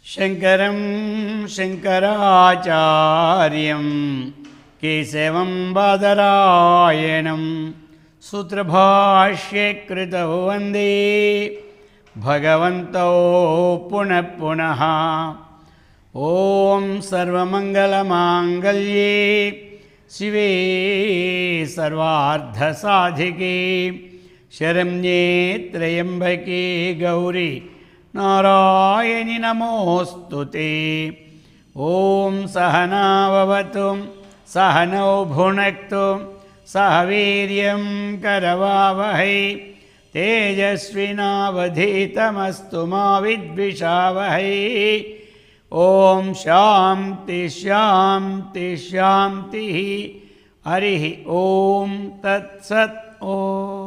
శంకరం శంకరాచార్యం కేశవం బాదరాయణం సూత్రభాష్యే కృతౌ వందే భగవంతో పునః పునః ఓం సర్వమంగళమాంగళ్యే శివే సర్వార్ధసాధికే శరణ్యే త్రయంబకే గౌరీ నారాయణి నమోऽस्तु ते ॐ सहनाववतु सहनौ भुनक्तु सह वीर्यं करवावहै तेजस्विनावधीतमस्तु मा विद्विषावहै ॐ शान्ति शान्ति शान्तिः हरिः ॐ तत्सत् ॐ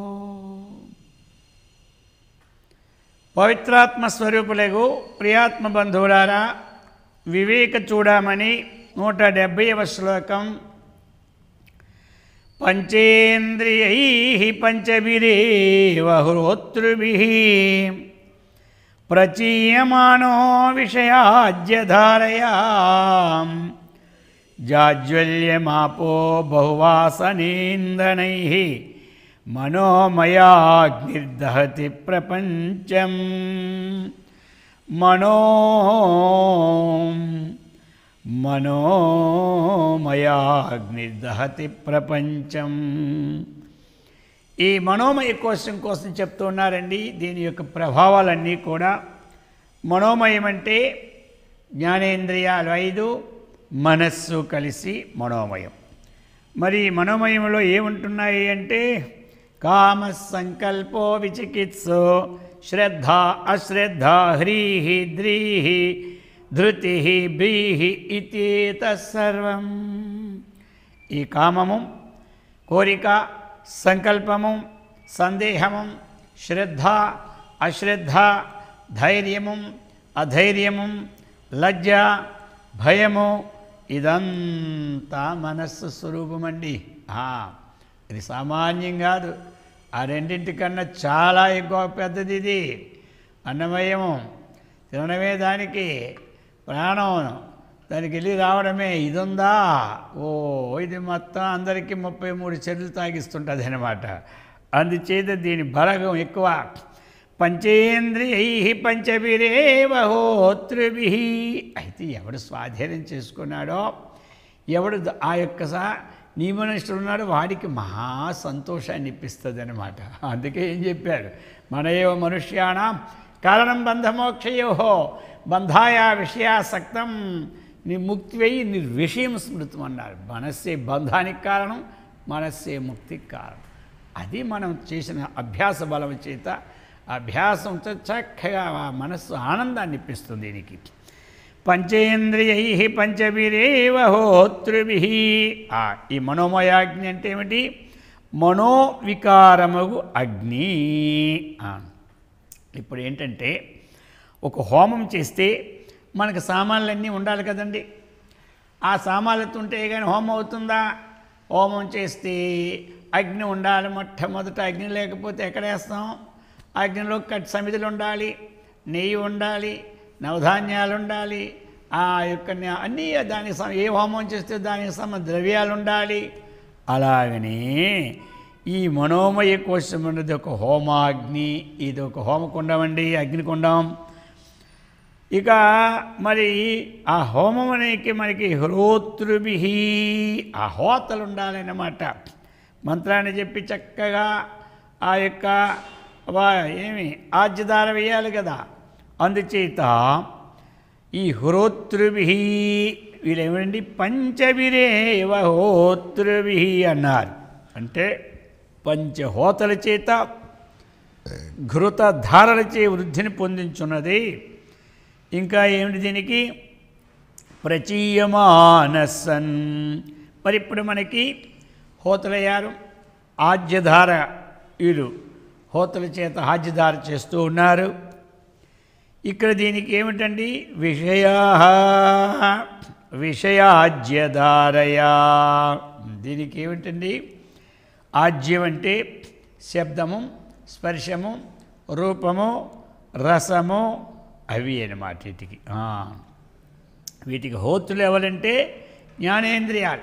పవిత్రాత్మ స్వరూపులకు ప్రియాత్మ బంధువులారా వివేక చూడమని నూట డెబ్భైవ శ్లోకం పంచేంద్రియై పంచభిరేవ హృతృభి ప్రచీయమానో విషయాజ్యధారయా జాజ్వల్యమాపో బహువాసనేందనై మనోమయాగ్నిర్దహతి ప్రపంచం మనో మనోమయాగ్నిర్దహతి ప్రపంచం ఈ మనోమయ కోశం కోసం చెప్తూ ఉన్నారండి దీని యొక్క ప్రభావాలన్నీ కూడా మనోమయం అంటే జ్ఞానేంద్రియాలు ఐదు మనస్సు కలిసి మనోమయం మరి ఈ మనోమయంలో ఏముంటున్నాయి అంటే కామ సంకల్పో విచికిత్సో శ్రద్ధ అశ్రద్ధ హ్రీహి ద్రీహి ధృతి బ్రీహి ఇతేత సర్వం ఈ కామము కోరిక సంకల్పము సందేహము శ్రద్ధ అశ్రద్ధ ధైర్యము అధైర్యము లజ్జ భయము ఇదంతా మనస్సు స్వరూపమండి ఆ, ఇది సామాన్యం కాదు ఆ రెండింటికన్నా చాలా ఎక్కువ పెద్దది ఇది అన్నమయము తినడమే దానికి ప్రాణం దానికి వెళ్ళి రావడమే ఇది ఉందా ఓ ఇది మొత్తం అందరికీ ముప్పై మూడు చెరువులు తాగిస్తుంటుంది అనమాట అందుచేత దీని బలగం ఎక్కువ పంచేంద్రియై పంచభిరేవ హోతృభి అయితే ఎవడు స్వాధీనం చేసుకున్నాడో ఎవడు ద- ఆ యొక్క సా నియమనిష్ఠుడు ఉన్నాడో వాడికి మహా సంతోషాన్ని ఇప్పిస్తుంది అనమాట అందుకే ఏం చెప్పాడు మన ఏవ మనుష్యాణం కారణం బంధమోక్షయో బంధాయ విషయాసక్తం నీ ముక్తి వెయ్యి నిర్విషయం స్మృతం అన్నారు మనస్సే బంధానికి కారణం మనస్సే ముక్తికి కారణం అది మనం చేసిన అభ్యాస బలం చేత అభ్యాసంతో చక్కగా ఆ మనస్సు ఆనందాన్ని ఇప్పిస్తుంది దీనికి పంచేంద్రియై పంచభిరేవ హోతృభి ఆ, ఈ మనోమయాగ్ని అంటే ఏమిటి మనోవికారమగు అగ్ని ఆ. ఇప్పుడు ఏంటంటే ఒక హోమం చేస్తే మనకు సామాన్లన్నీ ఉండాలి కదండి ఆ సామాన్లతో ఉంటే కానీ హోమం అవుతుందా హోమం చేస్తే అగ్ని ఉండాలి మొట్టమొదట అగ్ని లేకపోతే ఎక్కడ వేస్తాం అగ్నిలో కట్ సమితులు ఉండాలి నెయ్యి ఉండాలి నవధాన్యాలు ఉండాలి ఆ యొక్క న- అన్నీ దానికి సమ ఏ హోమం చేస్తే దానికి సమ ద్రవ్యాలు ఉండాలి అలాగనే ఈ మనోమయ కోశం అన్నది ఒక హోమాగ్ని ఇది ఒక హోమకుండం అండి అగ్నికుండం ఇక మరి ఆ హోమం అనేది మనకి హృతృభి ఆ హోతలు ఉండాలన్నమాట మంత్రాన్ని చెప్పి చక్కగా ఆ యొక్క వా- ఏమి ఆజ్యదార వేయాలి కదా అందుచేత ఈ హృతృభి వీళ్ళేమండి పంచవిరేవ హోతృభి అన్నారు అంటే పంచహోతల చేత ఘృత ధారలచే వృద్ధిని పొందించున్నది ఇంకా ఏమిటి దీనికి ప్రచీయమానసన్ మరి ఇప్పుడు మనకి హోతలయ్యారు ఆజ్యధార వీళ్ళు హోతల చేత ఆజ్యధార చేస్తూ ఉన్నారు ఇక్కడ దీనికి ఏమిటండి విషయా విషయాజ్యధారయా దీనికి ఏమిటండి ఆజ్యం అంటే శబ్దము స్పర్శము రూపము రసము అవి అన్నమాట వీటికి ఆ. వీటికి హోతులు ఎవరంటే జ్ఞానేంద్రియాలు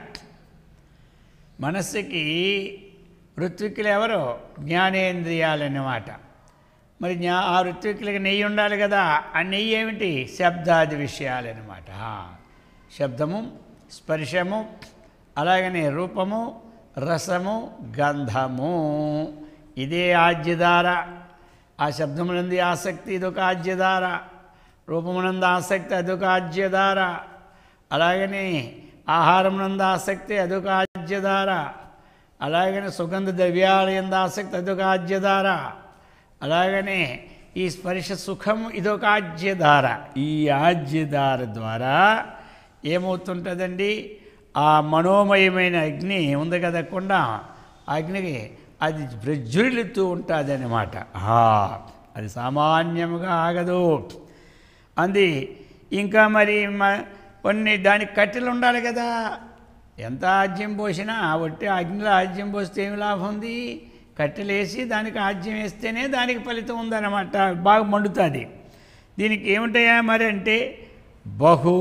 మనస్సుకి ఋత్విక్కులు ఎవరు జ్ఞానేంద్రియాలు అన్నమాట మరి జ్ఞా ఆ ఋత్విక్కులకి నెయ్యి ఉండాలి కదా ఆ నెయ్యి ఏమిటి శబ్దాది విషయాలు అన్నమాట శబ్దము స్పర్శము అలాగనే రూపము రసము గంధము ఇదే ఆజ్యధార ఆ శబ్దమునంది ఆసక్తి ఇదొక ఆజ్యధార రూపమునందు ఆసక్తి అదొక ఆజ్యధార అలాగనే ఆహారమునందు ఆసక్తి అదొక ఆజ్యధార అలాగనే సుగంధ ద్రవ్యాల ఎందు ఆసక్తి అదొక ఆజ్యధార అలాగనే ఈ స్పర్శ సుఖము ఇదొక ఆజ్యధార ఈ ఆజ్యధార ద్వారా ఏమవుతుంటుందండి ఆ మనోమయమైన అగ్ని ఉంది కదా కుండ ఆ అగ్నికి అది ప్రజ్వలితూ ఉంటుంది అనమాట అది సామాన్యముగా ఆగదు అంది ఇంకా మరి మ- కొన్ని దానికి కట్టెలు ఉండాలి కదా ఎంత ఆజ్యం పోసినా ఒట్టి అగ్నిలో ఆజ్యం పోస్తే ఏమి లాభం ఉంది కట్టెలు వేసి దానికి ఆజ్యం వేస్తేనే దానికి ఫలితం ఉందన్నమాట బాగా మండుతుంది దీనికి ఏమిటయా మరి అంటే బహు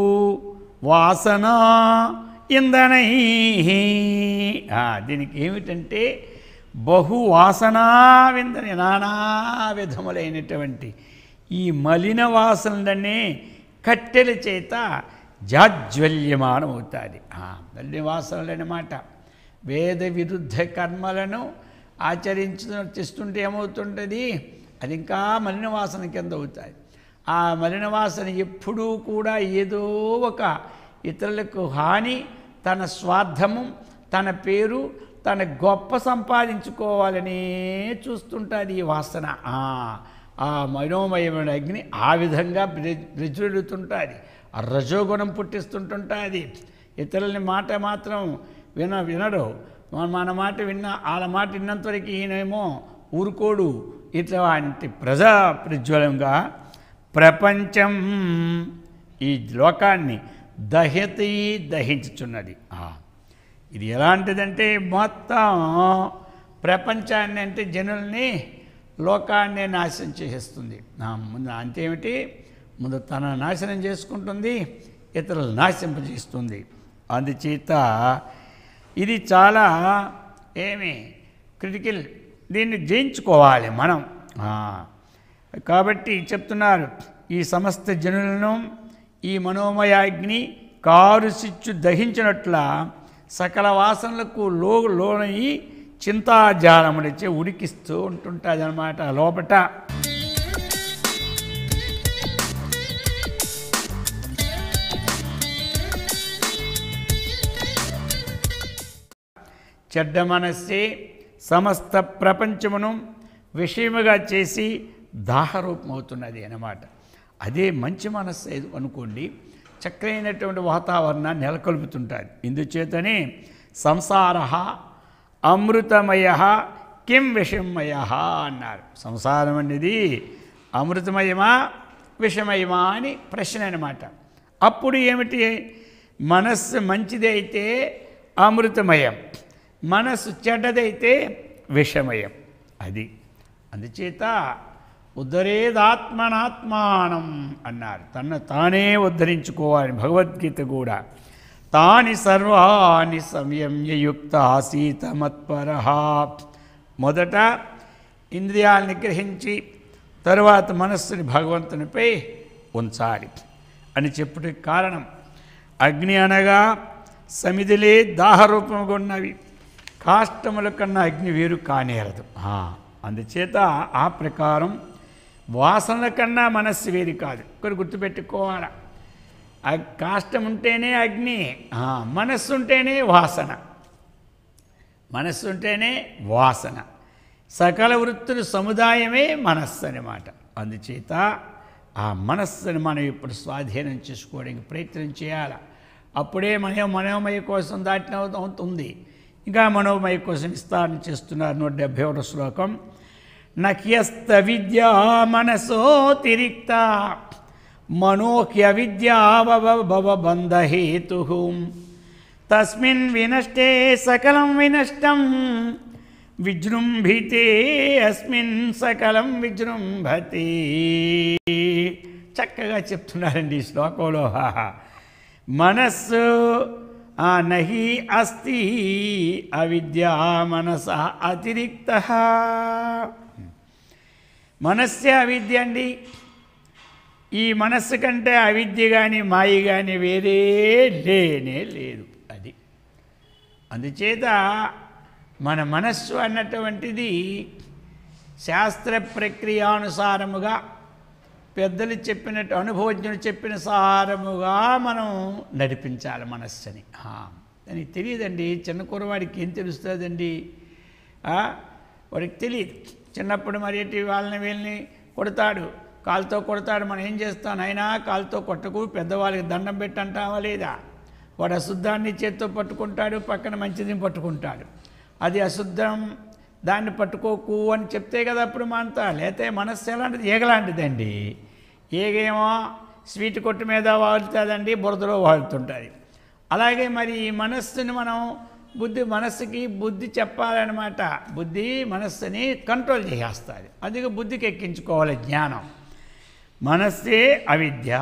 వాసన ఇంధనై ఆ, దీనికి ఏమిటంటే బహు వాసనా విందని నానా విధములైనటువంటి ఈ మలిన వాసనలనే కట్టెల చేత జాజ్వల్యమానం అవుతుంది మలిన వాసనలు అన్నమాట వేద విరుద్ధ కర్మలను ఆచరించు చేస్తుంటే ఏమవుతుంటుంది అది ఇంకా మలిన వాసన కింద అవుతుంది ఆ మలిన వాసన ఎప్పుడూ కూడా ఏదో ఒక ఇతరులకు హాని తన స్వార్థము తన పేరు తన గొప్ప సంపాదించుకోవాలని చూస్తుంటుంది ఈ వాసన ఆ, ఆ మనోమయమైన అగ్ని ఆ విధంగా ప్రజ్వలుతుంటుంది ఆ రజోగుణం పుట్టిస్తుంటుంటుంది ఇతరులని మాట మాత్రం విన వినడు మన మన మాట విన్న వాళ్ళ మాట విన్నంతవరకు ఈయనేమో ఊరుకోడు ఇట్లాంటి ప్రజా ప్రజ్వలంగా ప్రపంచం ఈ లోకాన్ని దహతి దహించుచున్నది ఆ, ఇది ఎలాంటిదంటే మొత్తం ప్రపంచాన్ని అంటే జనుల్ని లోకాన్ని నాశనం చేసేస్తుంది ఆ, ముందు అంతేమిటి ముందు తన నాశనం చేసుకుంటుంది ఇతరులు నాశింపజేస్తుంది అందుచేత ఇది చాలా ఏమి క్రిటికల్ దీన్ని జయించుకోవాలి మనం ఆ, కాబట్టి చెప్తున్నారు ఈ సమస్త జనులను ఈ మనోమయాగ్ని కారు సిచ్చు దహించినట్ల సకల వాసనలకు లో లోనయి చింతాజాలమునిచ్చే ఉడికిస్తూ ఉంటుంటుంది అనమాట లోపట చెడ్డ మనస్సే సమస్త ప్రపంచమును విషయముగా చేసి దాహరూపమవుతున్నది అన్నమాట అదే మంచి మనస్సు ఏది అనుకోండి చక్కరైనటువంటి వాతావరణాన్ని నెలకొల్పుతుంటుంది ఇందుచేతనే సంసార అమృతమయ కిం విషమయ అన్నారు సంసారం అనేది అమృతమయమా విషమయమా అని ప్రశ్న అనమాట అప్పుడు ఏమిటి మనస్సు మంచిదైతే అమృతమయం మనస్సు చెడ్డదైతే విషమయం అది అందుచేత ఉద్ధరేదాత్మనాత్మానం అన్నారు తన తానే ఉద్ధరించుకోవాలి భగవద్గీత కూడా తాని సర్వాణి సంయమ్యయుక్త ఆసీత మత్పర మొదట ఇంద్రియాలను నిగ్రహించి తరువాత మనస్సుని భగవంతునిపై ఉంచాలి అని చెప్పుటకు కారణం అగ్ని అనగా సమిదిలే దాహరూపముగా ఉన్నవి కాష్టముల కన్నా అగ్ని వేరు కానేరదు ఆ, అందుచేత ఆ ప్రకారం వాసనల కన్నా మనస్సు వేరు కాదు ఇక్కడ గుర్తుపెట్టుకోవాలి ఆ కాష్టం ఉంటేనే అగ్ని ఆ, మనస్సు ఉంటేనే వాసన మనస్సు ఉంటేనే వాసన సకల వృత్తుల సముదాయమే మనస్సు అనమాట అందుచేత ఆ మనస్సుని మనం ఇప్పుడు స్వాధీనం చేసుకోవడానికి ప్రయత్నం చేయాలి అప్పుడే మనో మనోమయ కోసం దాటిన అవుతుంది ఇంకా మనోమయ కోసం విస్తారణ చేస్తున్నారు నూట డెబ్భై ఒకటో శ్లోకం నఖ్యస్త విద్యా మనసోతిరిక్త మనోహ్య విద్యావబంధహేతు తస్మిన్ వినష్టే సకలం వినష్టం విజృంభితే అస్మిన్ సకలం విజృంభతే చక్కగా చెప్తున్నారండి ఈ శ్లోకంలో మనస్సు ఆ నహి అస్తి అవిద్య మనస అతిరిక్త మనస్సే అవిద్య అండి ఈ మనస్సు కంటే అవిద్య కానీ మాయ కానీ వేరే లేనే లేదు అది అందుచేత మన మనస్సు అన్నటువంటిది శాస్త్ర ప్రక్రియానుసారముగా పెద్దలు చెప్పినట్టు అనుభవజ్ఞులు చెప్పిన సారముగా మనం నడిపించాలి మనస్సుని ఆ, దానికి తెలియదండి చిన్న కురవాడికి ఏం తెలుస్తుందండి ఆ, వాడికి తెలియదు చిన్నప్పుడు మరి ఏంటి వాళ్ళని వీళ్ళని కొడతాడు కాలుతో కొడతాడు మనం ఏం చేస్తాం అయినా కాలుతో కొట్టకు పెద్దవాళ్ళకి దండం పెట్టి అంటావా లేదా వాడు అశుద్ధాన్ని చేత్తో పట్టుకుంటాడు పక్కన మంచిది పట్టుకుంటాడు అది అశుద్ధం దాన్ని పట్టుకోకు అని చెప్తే కదా అప్పుడు మాంతా లేతే మనస్సు ఎలాంటిది ఏగలాంటిదండి ఏగేమో స్వీట్ కొట్టు మీద వాడుతుందండి బురదలో వాడుతుంటుంది అలాగే మరి ఈ మనస్సుని మనం బుద్ధి మనస్సుకి బుద్ధి చెప్పాలన్నమాట బుద్ధి మనస్సుని కంట్రోల్ చేసేస్తుంది అందుకే బుద్ధికి ఎక్కించుకోవాలి జ్ఞానం మనస్సే అవిద్య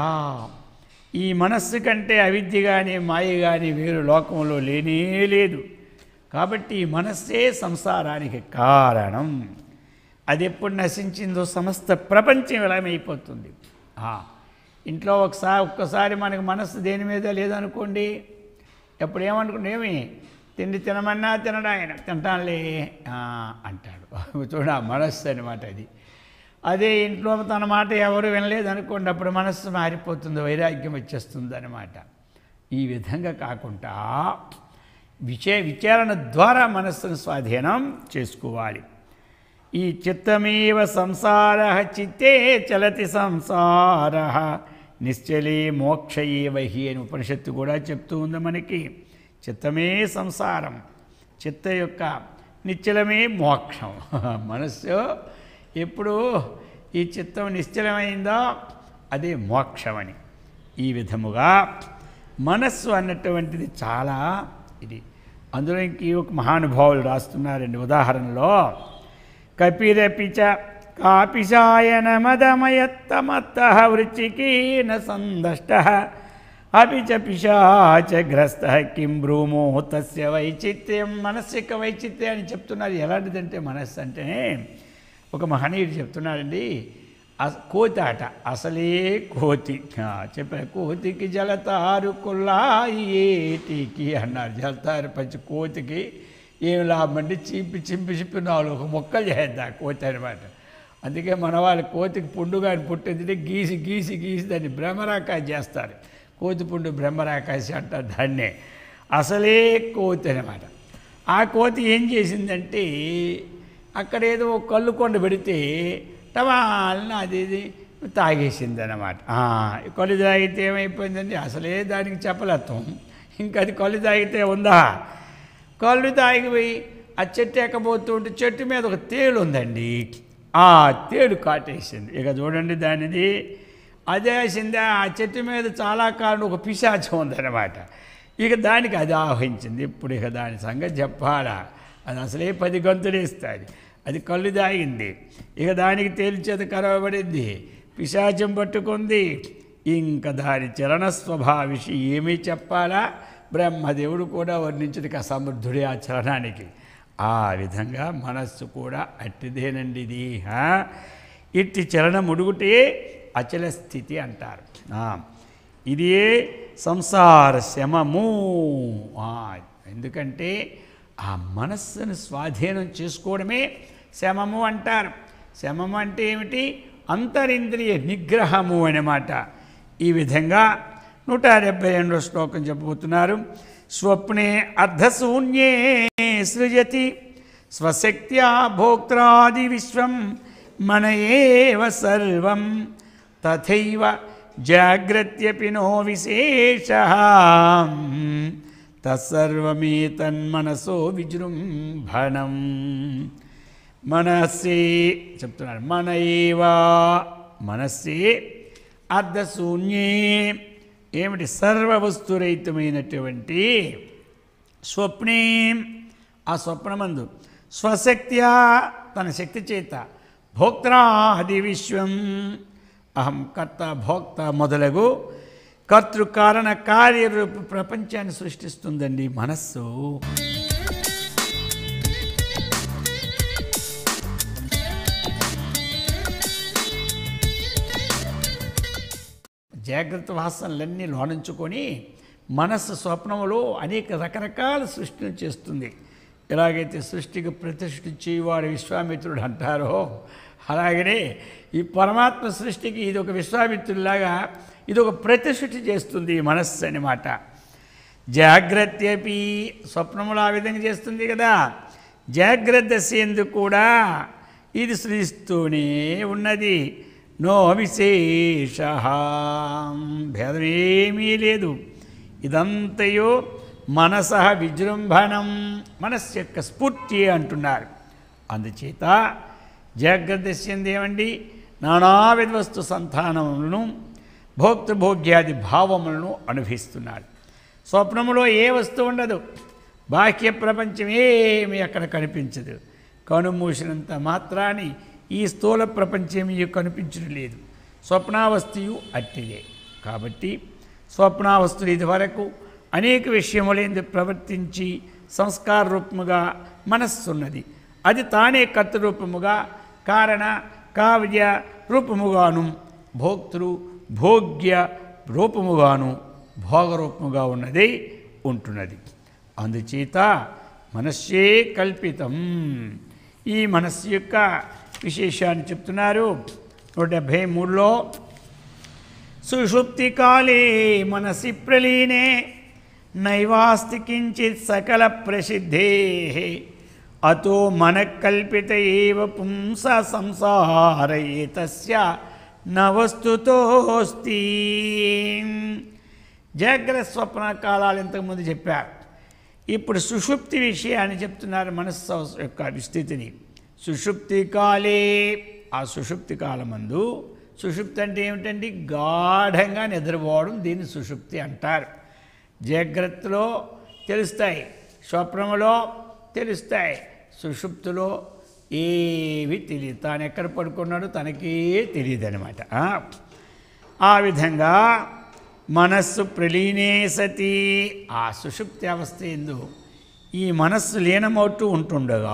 ఈ మనస్సు కంటే అవిద్య కానీ మాయ కానీ వేరు లోకంలో లేనే లేదు కాబట్టి ఈ మనస్సే సంసారానికి కారణం అది ఎప్పుడు నశించిందో సమస్త ప్రపంచం విలమైపోతుంది ఆ, ఇంట్లో ఒకసారి ఒక్కసారి మనకు మనస్సు దేని మీద లేదనుకోండి ఎప్పుడు ఏమనుకుంటే తిండి తినమన్నా తినడా ఆయన తింటానులే ఆ, అంటాడు చూడ మనస్సు అనమాట అది అదే ఇంట్లో తన మాట ఎవరు వినలేదు అనుకోండి అప్పుడు మనస్సు మారిపోతుంది వైరాగ్యం వచ్చేస్తుంది అనమాట ఈ విధంగా కాకుండా విచే విచారణ ద్వారా మనస్సును స్వాధీనం చేసుకోవాలి ఈ చిత్తమేవ సంసార చిత్తే చలతి సంసార నిశ్చలే మోక్ష ఏవహి అని ఉపనిషత్తు కూడా చెప్తూ ఉంది మనకి చిత్తమే సంసారం చిత్త యొక్క నిశ్చలమే మోక్షం మనస్సు ఎప్పుడు ఈ చిత్తం నిశ్చలమైందో అదే మోక్షమని ఈ విధముగా మనస్సు అన్నటువంటిది చాలా ఇది అందులో ఇంక ఈ ఒక మహానుభావులు రాస్తున్నారండి ఉదాహరణలో కపిరపి చ కాపిశాయన మదమయత్తమత్త వృచ్చికీన సందష్ట అపి చ పిశాచగ్రస్త కిం బ్రూమో తస్య వైచిత్ర్యం మనస్సు యొక్క వైచిత్ర్యం అని చెప్తున్నారు ఎలాంటిదంటే మనస్సు అంటే ఒక మహనీయుడు చెప్తున్నాడండి అస కోతి ఆట అసలే కోతి ఆ, చెప్పారు కోతికి జలతారు కుల్లాయి ఏటికి అన్నారు జలతారు పంచి కోతికి ఏం లాభం అంటే చింపి చింపి చింపి నాలుగు మొక్కలు చేద్దాం కోతి అనమాట అందుకే మన వాళ్ళు కోతికి పుండు కానీ పుట్టింది గీసి గీసి గీసి దాన్ని బ్రహ్మరాకాయ చేస్తారు కోతి పుండు బ్రహ్మరాకాశి అంటారు దాన్నే అసలే కోతి అనమాట ఆ కోతి ఏం చేసిందంటే అక్కడ ఏదో ఒక కళ్ళు కొండ పెడితే టమాల్న అది ఇది తాగేసింది అనమాట కళ్ళు తాగితే ఏమైపోయిందండి అసలే దానికి చెప్పలేత్తం ఇంకా అది కళ్ళు తాగితే ఉందా కళ్ళు తాగిపోయి ఆ చెట్టు ఎక్కబోతుంటే చెట్టు మీద ఒక తేలు ఉందండి ఆ తేలు కాటేసింది ఇక చూడండి దానిది అదే వేసింది ఆ చెట్టు మీద చాలా కాలం ఒక పిశాచం ఉందన్నమాట ఇక దానికి అది ఆవహించింది ఇప్పుడు ఇక దాని సంగతి చెప్పాలా అది అసలే పది గంతులు ఇస్తుంది అది కళ్ళు దాగింది ఇక దానికి తేల్చేది కరవబడింది పిశాచం పట్టుకుంది ఇంకా దాని చలన స్వభావిషి ఏమీ చెప్పాలా బ్రహ్మదేవుడు కూడా వర్ణించదు ఇక సమర్థుడే ఆ చలనానికి ఆ విధంగా మనస్సు కూడా అట్టిదేనండి ఇది ఆ? ఇట్టి చలనం ఉడుగుటే అచల స్థితి అంటారు ఆ, ఇదే సంసార శమము ఆ, ఎందుకంటే ఆ మనస్సును స్వాధీనం చేసుకోవడమే శమము అంటారు శమము అంటే ఏమిటి అంతరింద్రియ నిగ్రహము అన్నమాట ఈ విధంగా నూట డెబ్బై రెండో శ్లోకం చెప్పబోతున్నారు స్వప్నే అర్ధశూన్యే సృజతి స్వశక్త్యా భోక్త్రాది విశ్వం మన ఏవ సర్వం తథైవ జాగ్రత్యపి నో విశేష తత్సర్వమేతన్మనసో విజృంభణం మనస్సే చెప్తున్నారు మన ఏవా మనస్సే అర్ధశూన్యే ఏమిటి సర్వవస్తురహితమైనటువంటి స్వప్నే ఆ స్వప్నమందు స్వశక్త్యా తన శక్తి చేత భోక్తాది విశ్వం అహం కర్త భోక్త మొదలగు కర్తృకారణ కార్యరూప ప్రపంచాన్ని సృష్టిస్తుందండి మనస్సు జాగ్రత్త వాసనలన్నీ లోనించుకొని మనస్సు స్వప్నములో అనేక రకరకాల సృష్టిని చేస్తుంది ఎలాగైతే సృష్టికి ప్రతిష్ఠించి వాడు విశ్వామిత్రుడు అంటారో అలాగనే ఈ పరమాత్మ సృష్టికి ఇది ఒక విశ్వామిత్రుడిలాగా ఇది ఒక ప్రతిష్ఠి చేస్తుంది ఈ మనస్సు అనమాట జాగ్రత్తపి స్వప్నములు ఆ విధంగా చేస్తుంది కదా జాగ్రత్త సేందుకు కూడా ఇది సృష్టిస్తూనే ఉన్నది నో విశేష భేదమేమీ లేదు ఇదంతయో మనస విజృంభణం మనస్సు యొక్క స్ఫూర్తి అంటున్నారు అందుచేత జాగ్రత్త ఏమండి నానా విధవస్తు సంతానములను భోక్తృభోగ్యాది భావములను అనుభవిస్తున్నాడు స్వప్నములో ఏ వస్తువు ఉండదు బాహ్య ప్రపంచం ఏమీ అక్కడ కనిపించదు కనుమూసినంత మాత్రాన్ని ఈ స్థూల ప్రపంచం మీకు కనిపించడం లేదు స్వప్నావస్థయు అట్టిదే కాబట్టి స్వప్నావస్థలు ఇదివరకు అనేక విషయములేందు ప్రవర్తించి సంస్కార రూపముగా మనస్సున్నది అది తానే కర్తరూపముగా కారణ కావ్య రూపముగాను భోక్తృ భోగ్య రూపముగాను భోగరూపముగా ఉన్నది ఉంటున్నది అందుచేత మనస్సే కల్పితం ఈ మనస్సు యొక్క విశేషాన్ని చెప్తున్నారు నూట డెబ్భై మూడులో సుషుప్తి కాలే మనసి ప్రలీనే నైవాస్తి కించిత్ సకల ప్రసిద్ధే అతో మనకల్పిత ఏవ పుంస సంసార ఏతస్య నవస్తుతోస్తి జాగ్రత్త స్వప్న కాలాలు ఇంతకుముందు చెప్పారు ఇప్పుడు సుషుప్తి విషయాన్ని చెప్తున్నారు మనస్సు యొక్క విస్తృతిని సుషుప్తి కాలే ఆ సుషుప్తి కాలమందు సుషుప్తి అంటే ఏమిటండి గాఢంగా నిద్రపోవడం దీన్ని సుషుప్తి అంటారు జాగ్రత్తలో తెలుస్తాయి స్వప్నములో తెలుస్తాయి సుషుప్తిలో ఏవి తెలియదు తాను ఎక్కడ పడుకున్నాడో తనకే తెలియదు అనమాట ఆ విధంగా మనస్సు ప్రలీనే సతి ఆ సుషుప్తి అవస్థ ఎందు ఈ మనస్సు లీనమవుతూ ఉంటుండగా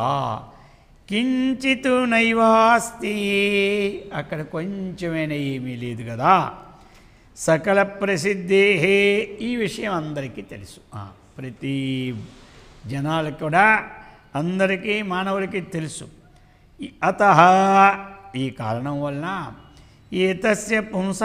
కించితు నైవాస్తి అక్కడ కొంచెమైనా ఏమీ లేదు కదా సకల ప్రసిద్ధే ఈ విషయం అందరికీ తెలుసు ఆ, ప్రతి జనాలకు కూడా అందరికీ మానవులకి తెలుసు ఈ అత ఈ కారణం వలన ఏతస్య పుంస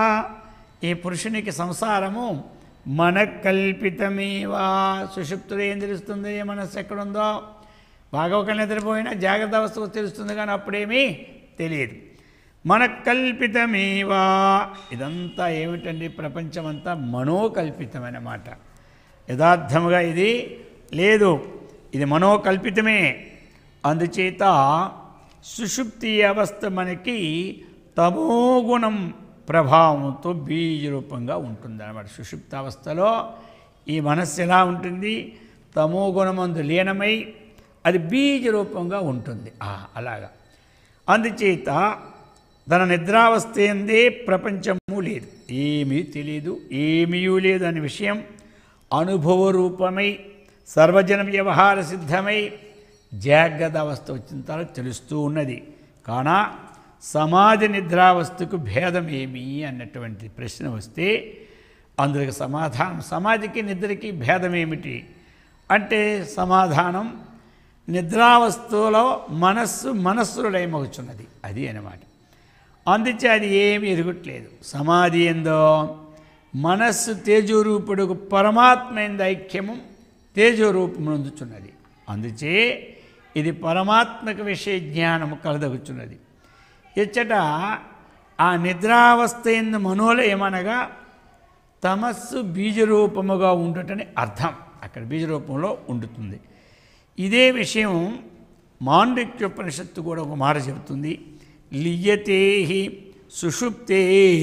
ఈ పురుషునికి సంసారము మన కల్పితమేవా సుషుప్తుడు ఏం తెలుస్తుంది ఏ మనస్సు ఎక్కడుందో బాగా ఒక నిద్రపోయినా జాగ్రత్త అవస్థకు తెలుస్తుంది కానీ అప్పుడేమీ తెలియదు మన కల్పితమేవా ఇదంతా ఏమిటండి ప్రపంచమంతా మనోకల్పితమన్నమాట యథార్థముగా ఇది లేదు ఇది మనోకల్పితమే అందుచేత సుషుప్తి అవస్థ మనకి తమోగుణం ప్రభావంతో బీజరూపంగా ఉంటుంది అన్నమాట సుషుప్త అవస్థలో ఈ మనస్సు ఎలా ఉంటుంది తమోగుణమందు లీనమై అది బీజరూపంగా ఉంటుంది ఆ, అలాగా అందుచేత తన నిద్రావస్థ ఎందే ప్రపంచము లేదు ఏమీ తెలియదు ఏమీ లేదు అనే విషయం అనుభవ రూపమై సర్వజన వ్యవహార సిద్ధమై జాగ్రత్త అవస్థ వచ్చిన తర్వాత తెలుస్తూ ఉన్నది కానా సమాధి నిద్రావస్థకు భేదం ఏమి అన్నటువంటి ప్రశ్న వస్తే అందుకు సమాధానం సమాధికి నిద్రకి భేదం ఏమిటి అంటే సమాధానం నిద్రావస్థలో మనస్సు మనస్సులో లయమవుతున్నది అది అన్నమాట అందుచే అది ఏమి ఎరుగుట్లేదు సమాధి ఏందో మనస్సు తేజోరూపుడుకు పరమాత్మైన ఐక్యము తేజోరూపమునందుచున్నది అందుచే ఇది పరమాత్మక విషయ జ్ఞానము కలదగుచున్నది ఇచ్చట ఆ నిద్రావస్థ ఎందు మనోలయమనగా తమస్సు బీజరూపముగా ఉండుటని అర్థం అక్కడ బీజరూపంలో ఉండుతుంది ఇదే విషయం మాండిక్యోపనిషత్తు కూడా ఒక మాట చెబుతుంది లీయతే సుషుప్తే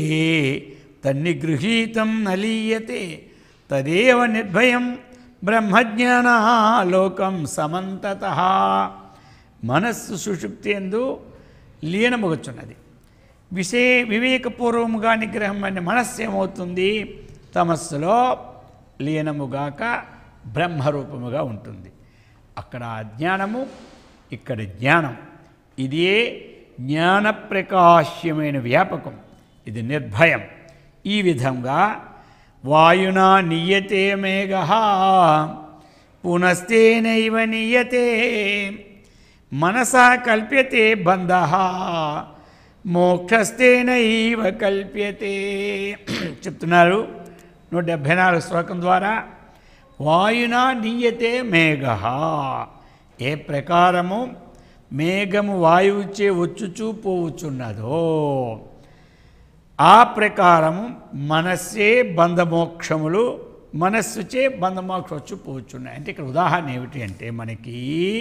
తన్నిగృహీతం నలీయతే తదేవ నిర్భయం బ్రహ్మజ్ఞానలోకం సమంతత మనస్సు సుషుప్తి ఎందు లీనమగుచున్నది విషే వివేకపూర్వముగా నిగ్రహం అనే మనస్సు ఏమవుతుంది తమస్సులో లీనముగాక బ్రహ్మరూపముగా ఉంటుంది అక్కడ అజ్ఞానము ఇక్కడ జ్ఞానం ఇదే జ్ఞాన ప్రకాశ్యమైన వ్యాపకం ఇది నిర్భయం ఈ విధంగా వాయునా నీయతే మేఘ పునస్తేనైవ నీయతే మనసా కల్ప్యతే బంధ మోక్షస్తేనైవ కల్ప్యతే చెప్తున్నారు నూట డెబ్భై నాలుగు శ్లోకం ద్వారా వాయునా నీయతే మేఘ ఏ ప్రకారము మేఘము వాయువుచే వచ్చుచూ పోవుచున్నదో ఆ ప్రకారము మనస్సే బంధమోక్షములు మనస్సుచే బంధమోక్షం వచ్చి పోవచ్చున్నాయి అంటే ఇక్కడ ఉదాహరణ ఏమిటి అంటే మనకి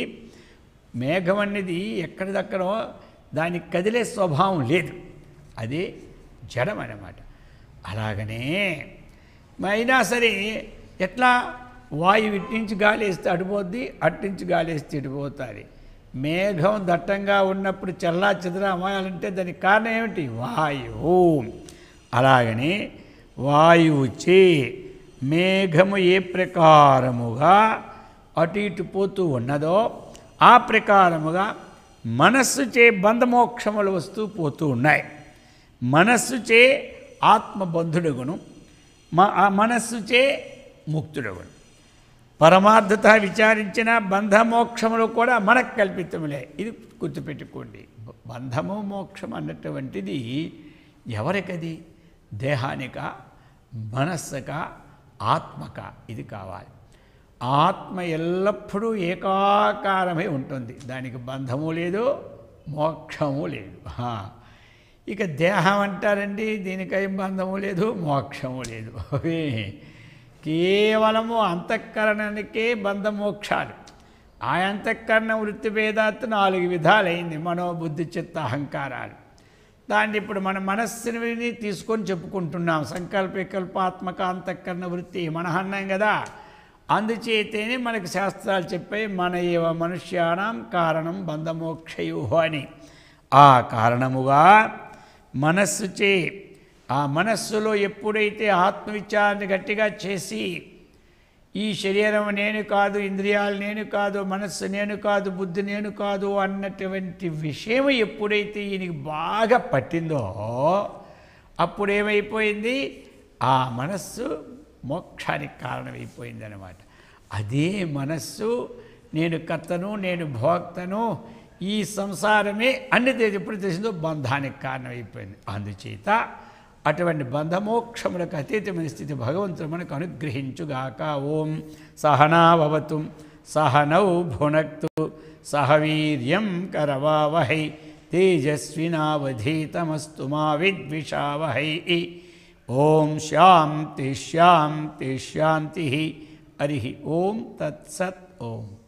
మేఘం అనేది ఎక్కడిదక్కడో దానికి కదిలే స్వభావం లేదు అది జడం అన్నమాట అలాగనే అయినా సరే ఎట్లా వాయువు ఇట్నుంచి గాలి వేస్తే అడిపోద్ది అట్నుంచి గాలి వేస్తే ఇడిపోతుంది మేఘం దట్టంగా ఉన్నప్పుడు చల్లా చెదరా అమాయాలంటే దానికి కారణం ఏమిటి వాయువు అలాగని వాయువుచే మేఘము ఏ ప్రకారముగా అటు ఇటు పోతూ ఉన్నదో ఆ ప్రకారముగా మనస్సుచే బంధమోక్షములు వస్తూ పోతూ ఉన్నాయి మనస్సుచే ఆత్మబంధుడుగును మ ఆ మనస్సుచే ముక్తుడుగును పరమార్థత విచారించిన బంధమోక్షములు కూడా మనకు కల్పితములే ఇది గుర్తుపెట్టుకోండి బ- బంధము మోక్షం అన్నటువంటిది ఎవరికది దేహానిక మనస్సుక ఆత్మక ఇది కావాలి ఆత్మ ఎల్లప్పుడూ ఏకాకారమై ఉంటుంది దానికి బంధము లేదు మోక్షము లేదు హా. ఇక దేహం అంటారండి దీనికేం బంధము లేదు మోక్షము లేదు అవే కేవలము అంతఃకరణనికే బంధమోక్షాలు ఆ అంతఃకరణ వృత్తి భేదాత్తు నాలుగు విధాలైంది మనోబుద్ధి చిత్త అహంకారాలు దాన్ని ఇప్పుడు మన మనస్సుని తీసుకొని చెప్పుకుంటున్నాం సంకల్ప వికల్పాత్మక అంతఃకరణ వృత్తి మనః అన్నాం కదా అందుచేతేనే మనకు శాస్త్రాలు చెప్పాయి మన ఏవ మనుష్యాణం కారణం బంధమోక్షయు అని ఆ కారణముగా మనస్సుచే ఆ మనస్సులో ఎప్పుడైతే ఆత్మవిచారణ గట్టిగా చేసి ఈ శరీరం నేను కాదు ఇంద్రియాలు నేను కాదు మనస్సు నేను కాదు బుద్ధి నేను కాదు అన్నటువంటి విషయం ఎప్పుడైతే ఈయనకి బాగా పట్టిందో అప్పుడేమైపోయింది ఆ మనస్సు మోక్షానికి కారణమైపోయింది అనమాట అదే మనస్సు నేను కర్తను నేను భోక్తను ఈ సంసారమే అన్ని తె- ఎప్పుడు తెలిసిందో బంధానికి కారణమైపోయింది అందుచేత అటువంటి బంధమోక్షములకు అతీతమైన స్థితి భగవంతుడు మనకు అనుగ్రహించుగాక ఓం సహనాభవతు సహనౌ భునక్తు సహ వీర్యం కరవావహై తేజస్వినావధీతమస్తు మా విద్విషావహై ఓం శాంతి శాంతి శాంతి హరి ఓం తత్సత్ ఓం